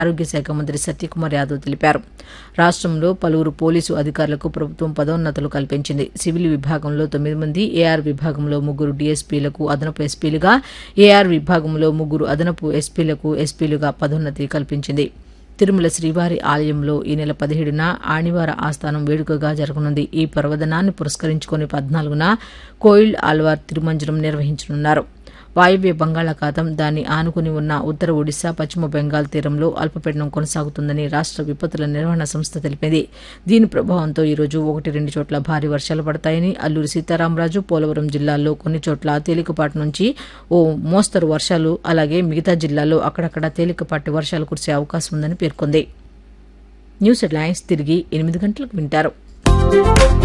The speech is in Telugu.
ఆరోగ్య శాఖ మంత్రి సత్యకుమార్ యాదవ్ తెలిపారు రాష్ట్రంలో పలువురు పోలీసు అధికారులకు ప్రభుత్వం పదోన్నతులు కల్పించింది సివిల్ విభాగంలో తొమ్మిది మంది ఏఆర్ విభాగంలో ముగ్గురు డీఎస్పీలకు అదనపు ఎస్పీలుగా ఏఆర్ విభాగంలో ముగ్గురు అదనపు ఎస్పీలకు ఎస్పీలుగా పదోన్నతి కల్పించింది తిరుమల శ్రీవారి ఆలయంలో ఈ నెల పదిహేడున ఆణివార ఆస్థానం వేడుకగా జరగనుంది ఈ పర్వదనాన్ని పురస్కరించుకుని పద్నాలుగున కోయిల్ ఆల్వార్ తిరుమంజనం నిర్వహించనున్నారు వాయువ్య బంగాళాఖాతం దాన్ని ఆనుకుని ఉన్న ఉత్తర ఒడిశా పశ్చిమ బెంగాల్ తీరంలో అల్పపీడనం కొనసాగుతుందని రాష్ట్ర విపత్తుల నిర్వహణ సంస్థ తెలిపింది దీని ప్రభావంతో ఈరోజు ఒకటి రెండు చోట్ల భారీ వర్షాలు పడతాయని అల్లూరి సీతారామరాజు పోలవరం జిల్లాల్లో కొన్ని చోట్ల తేలికపాటి నుంచి ఓ మోస్తరు వర్షాలు అలాగే మిగతా జిల్లాల్లో అక్కడక్కడ తేలికపాటి వర్షాలు కురిసే అవకాశం ఉందని పేర్కొంది న్యూస్ హెడ్లైన్స్ తిరిగి ఎనిమిది గంటలకు వింటారు